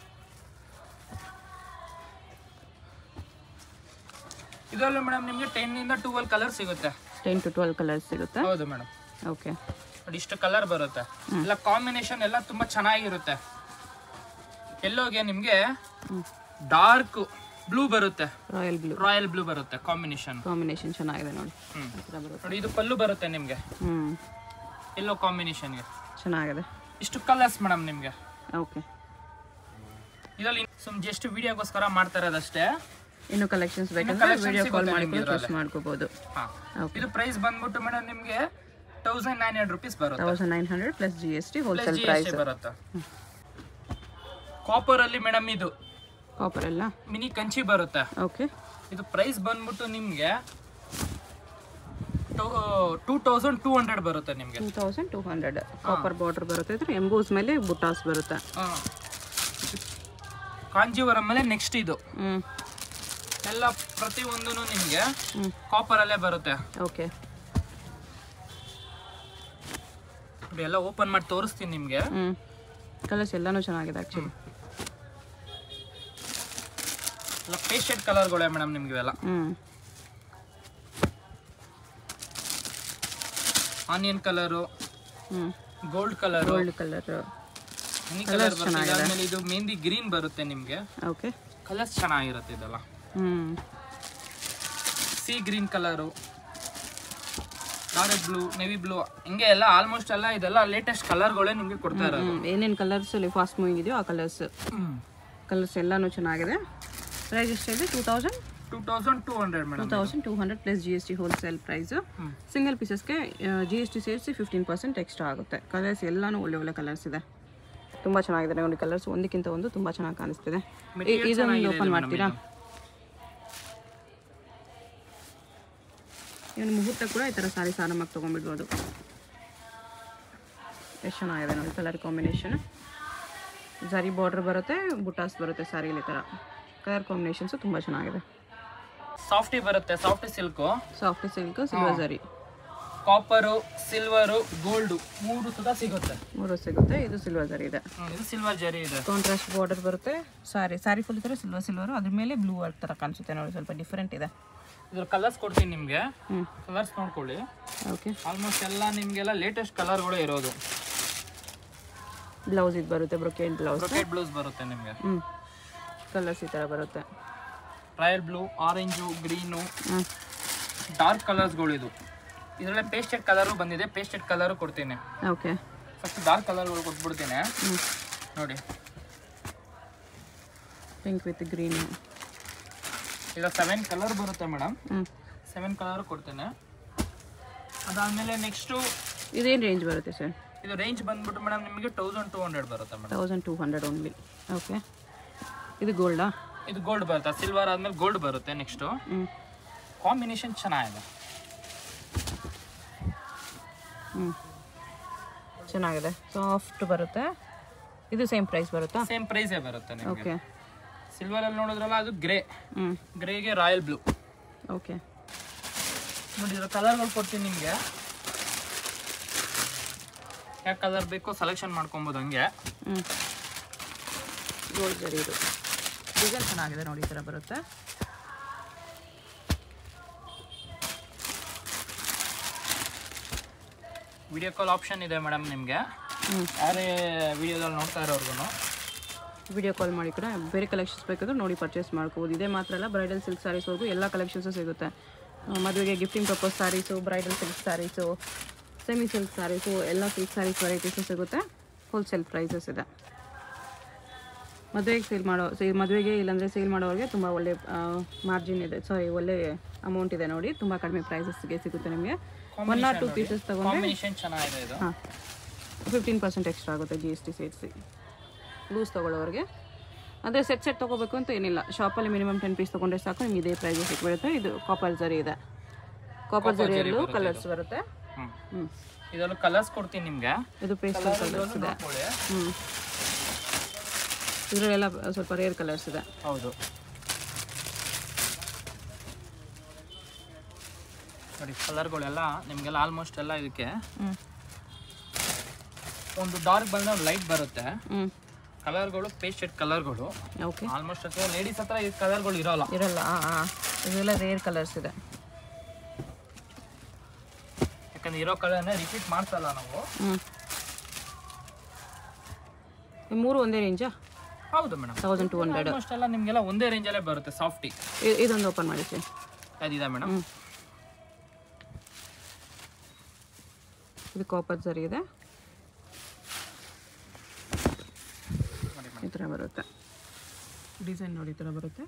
ಇದರಲ್ಲೂ ಮೇಡಮ್ ನಿಮ್ಗೆ ಟೆನ್ ಇಂದ ಟೂವೆಲ್ ಕಲರ್ ಸಿಗುತ್ತೆ ಟೆನ್ ಟು ಟ್ವೆಲ್ ಕಲರ್ಸ್ ಸಿಗುತ್ತೆ ಹೌದು ಮೇಡಮ್ ಓಕೆ ನೋಡಿ ಇಷ್ಟು ಕಲರ್ ಬರುತ್ತೆ ಎಲ್ಲ ಕಾಂಬಿನೇಷನ್ ಎಲ್ಲ ತುಂಬಾ ಚೆನ್ನಾಗಿರುತ್ತೆ ಎಲ್ಲೋಗೆ ನಿಮ್ಗೆ ಡಾರ್ಕ್ ಬ್ಲೂ ಬರುತ್ತೆ ರಾಯಲ್ ಬ್ಲೂ ರಾಯಲ್ ಬ್ಲೂ ಬರುತ್ತೆ ಕಾಂಬಿನೇಷನ್ ಕಾಂಬಿನೇಷನ್ ಚೆನ್ನಾಗಿದೆ ನೋಡಿ ಹ್ಮ್ ಈ ಥರ ಬರುತ್ತೆ ನೋಡಿ ಇದು ಪಲ್ಲು ಬರುತ್ತೆ ನಿಮ್ಗೆ ಹ್ಞೂ ಎಲ್ಲೋ ಕಾಂಬಿನೇಷನ್ಗೆ ಚೆನ್ನಾಗಿದೆ ಇಷ್ಟು ಕಲರ್ಸ್ ಮೇಡಮ್ ನಿಮ್ಗೆ ಓಕೆ ಇದರಲ್ಲಿ ಸುಮ್ ಜಸ್ಟ್ ವಿಡಿಯೋಗೋಸ್ಕರ ಮಾಡ್ತಾ ಇರೋದಷ್ಟೇ ಇನ್ನು ಕಲೆಕ್ಷನ್ಸ್ ಬೇಕಂದ್ರೆ collections ವಿಡಿಯೋ ಕಾಲ್ ಸಿಗುತ್ತೆ ಮಾಡ್ಕೊಂಡು ನಿಮ್ಗೆ ಚೂಸ್ ಮಾಡ್ಕೋಬೋದು ಹಾ ಓಕೆ ಇದು ಪ್ರೈಸ್ ಬಂದ್ಬಿಟ್ಟು ಮೇಡಮ್ ನಿಮ್ಗೆ ತೌಸಂಡ್ ನೈನ್ ಹಂಡ್ರೆಡ್ ರುಪೀಸ್ ಬರುತ್ತೆ thousand nine hundred plus G S T wholesale G price ಬರುತ್ತೆ ಕಾಪರ್ ಅಲ್ಲಿ ಮೇಡಮ್ ಇದು ಕಾಪರ್ ಎಲ್ಲ ಮಿನಿ ಕಂಚಿ ಬರುತ್ತೆ ಓಕೆ ಇದು ಪ್ರೈಸ್ ಬಂದ್ಬಿಟ್ಟು ನಿಮ್ಗೆ ಟೂ ತೌಸಂಡ್ ಟೂ ಹಂಡ್ರೆಡ್ ಬರುತ್ತೆ ನಿಮ್ಗೆ two thousand two hundred copper border ಬರುತ್ತೆ ಇದ್ರ ಎಂಬೋಸ್ ಮೇಲೆ ಬುಟಾಸ್ ಬರುತ್ತೆ ಹಾ. ಕಾಂಜೀವರಂ ಮೇಲೆ ನೆಕ್ಸ್ಟ್ ಇದು ಹ್ಞೂ ಎಲ್ಲ ಪ್ರತಿಯೊಂದೂ ನಿಮ್ಗೆ ಹ್ಞೂ ಕಾಪರ್ ಅಲ್ಲೇ ಬರುತ್ತೆ ಓಕೆ ನೋಡಿ, ಎಲ್ಲ ಓಪನ್ ಮಾಡಿ ತೋರಿಸ್ತೀನಿ ನಿಮ್ಗೆ ಹ್ಞೂ ಕಲರ್ಸ್ ಎಲ್ಲನೂ ಚೆನ್ನಾಗಿದೆ ಆ್ಯಕ್ಚುಲಿ ಎಲ್ಲ ಪೇಸ್ಟೆಡ್ ಕಲರ್ಗಳೇ ಮೇಡಮ್ ನಿಮ್ಗೆ ಇವೆಲ್ಲ ಹ್ಞೂ ಆನಿಯನ್ ಕಲರು ಹ್ಞೂ gold colour gold colour honey colour ಬರುತ್ತೆ ಇದಾದ್ಮೇಲೆ ಇದು ಮೆಹಂದಿ ಗ್ರೀನ್ ಬರುತ್ತೆ ನಿಮ್ಗೆ ಓಕೆ ಕಲರ್ಸ್ ಚೆನ್ನಾಗಿರುತ್ತೆ ಇದೆಲ್ಲ ಹ್ಞೂ sea green colour dark blue navy blue ಹಿಂಗೆ ಎಲ್ಲ ಆಲ್ಮೋಸ್ಟ್ ಎಲ್ಲ ಇದೆಲ್ಲ ಲೇಟೆಸ್ಟ್ ಕಲರ್ಗಳೇ ನಿಮ್ಗೆ ಕೊಡ್ತಾ ಇರೋದು ಏನೇನು ಕಲರ್ಸ್ ಅಲ್ಲಿ ಫಾಸ್ಟ್ ಮೂವಿಂಗ್ ಇದೆಯೋ ಆ ಕಲರ್ಸ್ ಕಲರ್ಸ್ ಎಲ್ಲನೂ ಚೆನ್ನಾಗಿದೆ ಪ್ರೈಸ್ ಎಷ್ಟಿದೆ two thousand two thousand two hundred two madam thousand two hundred plus G S T wholesale price single ಪೀಸಸ್ಗೆ ಜಿ ಎಸ್ ಟಿ ಸೇರಿಸಿ ಫಿಫ್ಟೀನ್ ಪರ್ಸೆಂಟ್ ಎಕ್ಸ್ಟ್ರಾ ಆಗುತ್ತೆ ಕಲರ್ಸ್ ಎಲ್ಲನೂ ಒಳ್ಳೆ ಒಳ್ಳೆ ಕಲರ್ಸ್ ಇದೆ ತುಂಬ ಚೆನ್ನಾಗಿದೆ ನೋಡಿ ಕಲರ್ಸ್ ಒಂದಕ್ಕಿಂತ ಒಂದು ತುಂಬ ಚೆನ್ನಾಗಿ ಕಾಣಿಸ್ತಿದೆ ಇ- ಇದೊಂದು ಓಪನ್ ಮಾಡ್ತೀರಾ ಇವನು ಮುಹೂರ್ತ ಕೂಡ ಈ ಥರ ಸಾರಿ ಆರಾಮಾಗಿ ತೊಗೊಂಡ್ಬಿಡ್ಬೋದು ಎಷ್ಟು ಚೆನ್ನಾಗಿದೆ ನೋಡಿ ಕಲರ್ ಕಾಂಬಿನೇಷನ್ ಜರಿ ಬಾರ್ಡ್ರ್ ಬರುತ್ತೆ ಬುಟಾಸ್ ಬರುತ್ತೆ ಸ್ಯಾರಿಲಿ ಈ ಥರ ಕಲರ್ ಕಾಂಬಿನೇಷನ್ಸು ತುಂಬ ಚೆನ್ನಾಗಿದೆ ಸಾಫ್ಟಿ ಬರುತ್ತೆ softy silk soft silk silver zari copper silver gold ಮೂರು ಸುಧಾ ಸಿಗುತ್ತೆ ಮೂರು ಸಿಗುತ್ತೆ ಇದು ಸಿಲ್ವರ್ ಜರಿ ಇದೆ ಹ್ಮ್, ಇದು ಸಿಲ್ವರ್ ಜರಿ ಇದೆ ಕಾಂಟ್ರಾಸ್ಟ್ ಬಾರ್ಡರ್ ಬರುತ್ತೆ ಸಾರಿ ಸಾರಿ ಫುಲ್ ಇದ್ರೆ ಸಿಲ್ವರ್ ಸಿಲ್ವರ್ ಅದ್ರ ಮೇಲೆ ಬ್ಲೂ ವರ್ಕ್ ಥರ ಕಾಣಿಸುತ್ತೆ ನೋಡಿ ಸ್ವಲ್ಪ ಡಿಫ್ರೆಂಟ್ ಇದೆ ಇದ್ರ ಕಲರ್ಸ್ ಕೊಡ್ತೀನಿ ನಿಮಗೆ ಹ್ಞೂ ಕಲರ್ಸ್ ನೋಡ್ಕೊಳ್ಳಿ ಓಕೆ ಆಲ್ಮೋಸ್ಟ್ ಎಲ್ಲ ನಿಮಗೆಲ್ಲ ಲೇಟೆಸ್ಟ್ ಕಲರ್ಗಳೇ ಇರೋದು ಬ್ಲೌಸ್ ಇದು ಬರುತ್ತೆ ಬ್ರೊಕೇಡ್ ಬ್ಲೌಸ್ ಬ್ರೊಕೆಟ್ ಬ್ಲೌಸ್ ಬರುತ್ತೆ ನಿಮಗೆ ಹ್ಞೂ ಕಲರ್ಸ್ ಈ ಥರ ಬರುತ್ತೆ ರಾಯಲ್ ಬ್ಲೂ ಆರೆಂಜು ಗ್ರೀನು ಹ್ಞೂ ಡಾರ್ಕ್ ಕಲರ್ಸ್ಗಳು ಇದು ಇದರಲ್ಲೇ ಪೇಸ್ಟೆಡ್ ಕಲರು ಬಂದಿದೆ ಪೇಸ್ಟೆಡ್ ಕಲರು ಕೊಡ್ತೀನಿ ಓಕೆ ಫಸ್ಟ್ ಡಾರ್ಕ್ ಕಲರ್ಗಳು ಕೊಟ್ಬಿಡ್ತೀನಿ ಹ್ಞೂ ನೋಡಿ ಪಿಂಕ್ ವಿತ್ ಗ್ರೀನ್ ಈಗ ಸೆವೆನ್ ಕಲರ್ ಬರುತ್ತೆ ಮೇಡಮ್ ಹ್ಞೂ ಸೆವೆನ್ ಕಲರ್ ಕೊಡ್ತೇನೆ ಅದಾದಮೇಲೆ ನೆಕ್ಸ್ಟು ಇದೇನು ರೇಂಜ್ ಬರುತ್ತೆ ಸರ್ ಇದು ರೇಂಜ್ ಬಂದ್ಬಿಟ್ಟು ಮೇಡಮ್ ನಿಮಗೆ ತೌಸಂಡ್ ಟೂ ಹಂಡ್ರೆಡ್ ಬರುತ್ತೆ madam thousand two hundred only okay ಇದು ಗೋಲ್ಡಾ ಇದು ಗೋಲ್ಡ್ ಬರುತ್ತೆ ಸಿಲ್ವರ್ ಆದ್ಮೇಲೆ ಗೋಲ್ಡ್ ಬರುತ್ತೆ ನೆಕ್ಸ್ಟು ಹ್ಞೂ ಕಾಂಬಿನೇಷನ್ ಚೆನ್ನಾಗಿದೆ ಹ್ಞೂ ಚೆನ್ನಾಗಿದೆ ಸಾಫ್ಟ್ ಬರುತ್ತೆ ಇದು ಸೇಮ್ ಪ್ರೈಸ್ ಬರುತ್ತಾ ಸೇಮ್ ಪ್ರೈಸೇ ಬರುತ್ತೆ ನಿಮಗೆ ಓಕೆ ಸಿಲ್ವರ್ ಅಲ್ಲಿ ನೋಡಿದ್ರಲ್ಲ ಅದು ಗ್ರೇ ಹ್ಞೂ ಗ್ರೇಗೆ ರಾಯಲ್ ಬ್ಲೂ ಓಕೆ ನೋಡಿ ಇದರ ಕಲರ್ಗಳು ಕೊಡ್ತೀನಿ ನಿಮಗೆ ಯಾವ ಕಲರ್ ಬೇಕೋ ಸೆಲೆಕ್ಷನ್ ಮಾಡ್ಕೊಬೋದು ಹಂಗೆ ಹ್ಞೂ ಗೋಲ್ಡ್ ಜರಿ ಇದು ಡಿಸೈನ್ ಚೆನ್ನಾಗಿದೆ ನೋಡಿ ಈ ಥರ ಬರುತ್ತೆ ವಿಡಿಯೋ ಕಾಲ್ ಆಪ್ಷನ್ ಇದೆ ಮೇಡಮ್ ನಿಮಗೆ ಹ್ಞೂ ಯಾರೇ ವಿಡಿಯೋದಲ್ಲಿ ನೋಡ್ತಾ ಇರೋರ್ಗು ವಿಡಿಯೋ ಕಾಲ್ ಮಾಡಿ ಕೂಡ ಬೇರೆ ಕಲೆಕ್ಷನ್ಸ್ ಬೇಕಾದ್ರೆ ನೋಡಿ ಪರ್ಚೇಸ್ ಮಾಡ್ಕೋಬೋದು ಇದೇ ಮಾತ್ರ ಅಲ್ಲ ಬ್ರೈಡಲ್ ಸಿಲ್ಕ್ ಸ್ಯಾರೀಸ್ವರೆಗೂ ಎಲ್ಲ ಕಲೆಕ್ಷನ್ಸು ಸಿಗುತ್ತೆ ಆ, ಮದುವೆಗೆ gifting purpose sarees bridal silk sarees semi silk sarees ಎಲ್ಲ ಸಿಲ್ಕ್ ಸ್ಯಾರೀಸ್ ವೆರೈಟೀಸು ಸಿಗುತ್ತೆ ಹೋಲ್ಸೇಲ್ ಪ್ರೈಸಸ್ ಇದೆ ಮದುವೆಗೆ ಸೇಲ್ ಮಾಡೋ ಸೇ ಮದುವೆಗೆ ಇಲ್ಲಾಂದರೆ ಸೇಲ್ ಮಾಡೋರಿಗೆ ತುಂಬ ಒಳ್ಳೆ ಮಾರ್ಜಿನ್ ಇದೆ ಸಾರಿ ಒಳ್ಳೆ ಅಮೌಂಟ್ ಇದೆ ನೋಡಿ ತುಂಬ ಕಡಿಮೆ ಪ್ರೈಸಸ್ಗೆ ಸಿಗುತ್ತೆ ನಿಮಗೆ ಒನ್ ಆರ್ ಟು ಪೀಸಸ್ ತಗೊಂಡ್ರೆ ಕಾಂಬಿನೇಷನ್ ಚೆನ್ನಾಗಿದೆ ಇದು ಹಾಂ ಫಿಫ್ಟೀನ್ ಪರ್ಸೆಂಟ್ ಎಕ್ಸ್ಟ್ರಾ ಆಗುತ್ತೆ ಜಿ ಎಸ್ ಟಿ ಸೇರಿಸಿ ಲೂಸ್ ತೊಗೊಳ್ಳೋರಿಗೆ ಅಂದರೆ ಸೆಟ್ ಸೆಟ್ ತೊಗೋಬೇಕು ಅಂತ ಏನಿಲ್ಲ ಶಾಪಲ್ಲಿ ಮಿನಿಮಮ್ ಟೆನ್ ಪೀಸ್ ತೊಗೊಂಡ್ರೆ ಸಾಕು ನಿಮ್ಗೆ ಇದೇ ಪ್ರೈಸ್ ಸಿಕ್ಬಿಡುತ್ತೆ ಇದು ಕಾಪರ್ ಜರಿ ಇದೆ ಕಾಪರ್ ಜರಿಯಲ್ಲೂ ಕಲರ್ಸ್ ಬರುತ್ತೆ ಹ್ಞೂ ಹ್ಞೂ ಇದರಲ್ಲೂ ಕಲರ್ಸ್ ಕೊಡ್ತೀನಿ ನಿಮಗೆ ಇದು ಪೇಸ್ಟಲ್ ಕಲರ್ಸ್ ಇದೆ ನೋಡ್ಕೊಳ್ಳಿ ಹ್ಞೂ ಇದರಲ್ಲೆಲ್ಲ ಸ್ವಲ್ಪ ರೇರ್ ಕಲರ್ಸ್ ಇದೆ ಹೌದು ನೋಡಿ ಕಲರ್ಗಳೆಲ್ಲ ನಿಮಗೆಲ್ಲ ಆಲ್ಮೋಸ್ಟ್ ಎಲ್ಲ ಇದಕ್ಕೆ ಹ್ಞೂ ಒಂದು ಡಾರ್ಕ್ ಬಂದ್ರೆ ಒಂದು ಲೈಟ್ ಬರುತ್ತೆ ಹ್ಞೂ ಕಲರ್ಗಳು ಪೇಸ್ಟೆಡ್ ಕಲರ್ಗಳು ಓಕೆ ಆಲ್ಮೋಸ್ಟ್ ಅಥವಾ ಲೇಡೀಸ್ ಹತ್ರ ಈ ಕಲರ್ಗಳು ಇರೋಲ್ಲ ಇರಲ್ಲ ಹಾಂ ಹಾಂ ಇದೆಲ್ಲ ರೇರ್ ಕಲರ್ಸ್ ಇದೆ ಯಾಕಂದ್ರೆ ಇರೋ ಕಲರ್ನ ರಿಪೀಟ್ ಮಾಡ್ಸಲ್ಲ ನಾವು ಹ್ಞೂ ಈ ಮೂರು ಒಂದೇ ರೇಂಜಾ ಹೌದು madam thousand two hundred almost ಎಲ್ಲ ನಿಮಗೆಲ್ಲ ಒಂದೇ ರೇಂಜಲ್ಲೇ ಬರುತ್ತೆ ಸಾಫ್ಟಿ ಇದೊಂದು ಓಪನ್ ಮಾಡಿ ಸರ್ ಅದಿದೆ ಮೇಡಮ್ ಹ್ಞೂ ಇದು ಕಾಪರ್ ಜರಿ ಇದೆ ಈ ಥರ ಬರುತ್ತೆ ಡಿಸೈನ್ ನೋಡಿ ಈ ಥರ ಬರುತ್ತೆ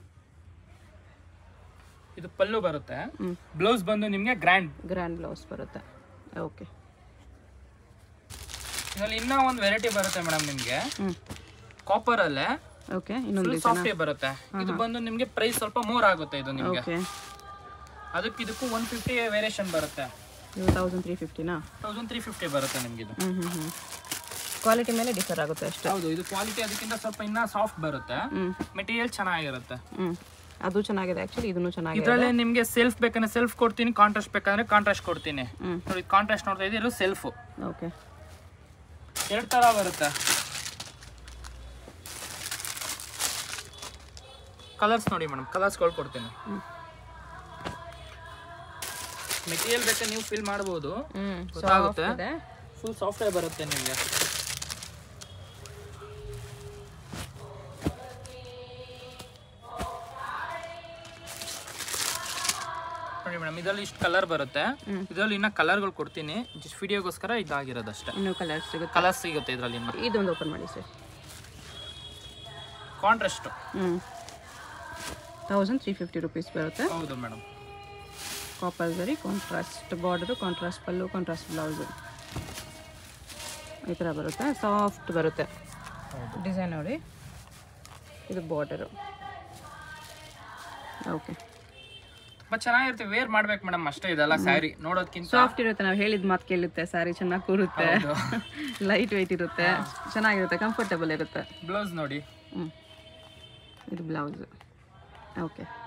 ಇದು ಪಲ್ಲು ಬರುತ್ತೆ ಹ್ಞೂ ಬ್ಲೌಸ್ ಬಂದು ನಿಮಗೆ ಗ್ರ್ಯಾಂಡ್ ಗ್ರ್ಯಾಂಡ್ ಬ್ಲೌಸ್ ಬರುತ್ತೆ ಓಕೆ ಇದರಲ್ಲಿ ಇನ್ನೂ ಒಂದು ವೆರೈಟಿ ಬರುತ್ತೆ ಮೇಡಮ್ ನಿಮಗೆ ಹ್ಞೂ ಕಾಪರ್ ಅಲ್ಲೇ ಓಕೆ ಇನ್ನೊಂದು ಫುಲ್ ಸಾಫ್ಟಿ ಬರುತ್ತೆ ಇದು ಬಂದು ನಿಮಗೆ ಪ್ರೈಸ್ ಸ್ವಲ್ಪ ಮೋರ್ ಆಗುತ್ತೆ ಇದು ನಿಮಗೆ ಓಕೆ ಅದಕ್ಕೆ ಇದಕ್ಕೂ ಒನ್ ಫಿಫ್ಟಿ ವೇರಿಯೇಷನ್ ಬರುತ್ತೆ ಇದು ತೌಸಂಡ್ ತ್ರೀ ಫಿಫ್ಟಿನಾ ತೌಸಂಡ್ ತ್ರೀ ಫಿಫ್ಟಿ ಬರುತ್ತೆ ನಿಮ್ಗೆ ಇದು ಹ್ಞೂ ಹ್ಞೂ ಹ್ಞೂ ಕ್ವಾಲಿಟಿ ಮೇಲೆ ಡಿಫರ್ ಆಗುತ್ತೆ ಅಷ್ಟೇ ಹೌದು ಇದು ಕ್ವಾಲಿಟಿ ಅದಕ್ಕಿಂತ ಸ್ವಲ್ಪ ಇನ್ನ ಸಾಫ್ಟ್ ಬರುತ್ತೆ ಹ್ಞೂ ಮೆಟೀರಿಯಲ್ ಚೆನ್ನಾಗಿರುತ್ತೆ ಹ್ಞೂ ಅದು ಚೆನ್ನಾಗಿದೆ ಆ್ಯಕ್ಚುಲಿ ಇದನ್ನು ಚೆನ್ನಾಗಿದೆ ಇದರಲ್ಲಿ ನಿಮಗೆ ಸೆಲ್ಫ್ ಬೇಕಂದ್ರೆ ಸೆಲ್ಫ್ ಕೊಡ್ತೀನಿ ಕಾಂಟ್ರಾಸ್ಟ್ ಬೇಕಂದ್ರೆ ಕಾಂಟ್ರಾಸ್ಟ್ ಕೊಡ್ತೀನಿ ಹ್ಞೂ ನೋಡಿ ಕಾಂಟ್ರಾಸ್ಟ್ ನೋಡ್ತಾ ಇದ್ದೀರಿ ಸೆಲ್ಫ್ ಓಕೆ ಎರಡು ತರ ಬರುತ್ತೆ ಕಲರ್ಸ್ ನೋಡಿ ಮೇಡಮ್ ಕಲರ್ಸ್ಗಳು ಕೊಡ್ತೀನಿ ಹ್ಮ್. ಮೆಟೀರಿಯಲ್ ಬೇಕಾದ್ರೆ ನೀವು ಫಿಲ್ ಮಾಡ್ಬೋದು ಹ್ಞೂ ಗೊತ್ತಾಗುತ್ತೆ ಇದೆ ಫುಲ್ ಸಾಫ್ಟ್ವೇರ್ ಬರುತ್ತೆ ನಿಮಗೆ ನೋಡಿ ಮೇಡಮ್ ಇದರಲ್ಲಿ ಇಷ್ಟು ಕಲರ್ ಬರುತ್ತೆ ಹ್ಮ್. ಇದರಲ್ಲಿ ಇನ್ನ ಕಲರ್ಗಳು ಕೊಡ್ತೀನಿ ಜಸ್ಟ್ ವಿಡಿಯೋಗೋಸ್ಕರ ಇದಾಗಿರೋದಷ್ಟೇ ಇನ್ನೂ ಕಲರ್ಸ್ ಸಿಗುತ್ತೆ ಕಲರ್ಸ್ ಸಿಗುತ್ತೆ ಇದರಲ್ಲಿ ಇನ್ನು ಇದೊಂದು ಓಪನ್ ಮಾಡಿ ಸರ್ ಕಾಂಟ್ರಾಸ್ಟ್ ಹ್ಞೂ ತೌಸಂಡ್ ತ್ರೀ ಫಿಫ್ಟಿ ರುಪೀಸ್ ಬರುತ್ತೆ ಹೌದು madam copper zari contrast border contrast pallu contrast blouse ಈ ಥರ ಬರುತ್ತೆ ಸಾಫ್ಟ್ ಬರುತ್ತೆ ಹೌದು ಡಿಸೈನ್ ನೋಡಿ ಇದು ಬಾರ್ಡರು ಓಕೆ ತುಂಬಾ ಚೆನ್ನಾಗಿರುತ್ತೆ ವೇರ್ ಮಾಡ್ಬೇಕು ಮೇಡಮ್ ಅಷ್ಟೇ ಇದೆಲ್ಲ ಸ್ಯಾರಿ ನೋಡೋದ್ಕಿಂತ ಸಾಫ್ಟ್ ಇರುತ್ತೆ ನಾವು ಹೇಳಿದ ಮಾತು ಕೇಳುತ್ತೆ ಸ್ಯಾರಿ ಚೆನ್ನಾಗಿ ಕೂರುತ್ತೆ ಲೈಟ್ ವೆಯ್ಟ್ ಇರುತ್ತೆ ಚೆನ್ನಾಗಿರುತ್ತೆ ಕಂಫರ್ಟಬಲ್ ಇರುತ್ತೆ ಬ್ಲೌಸ್ ನೋಡಿ ಹ್ಞೂ ಇದು ಬ್ಲೌಸ್ ಓಕೆ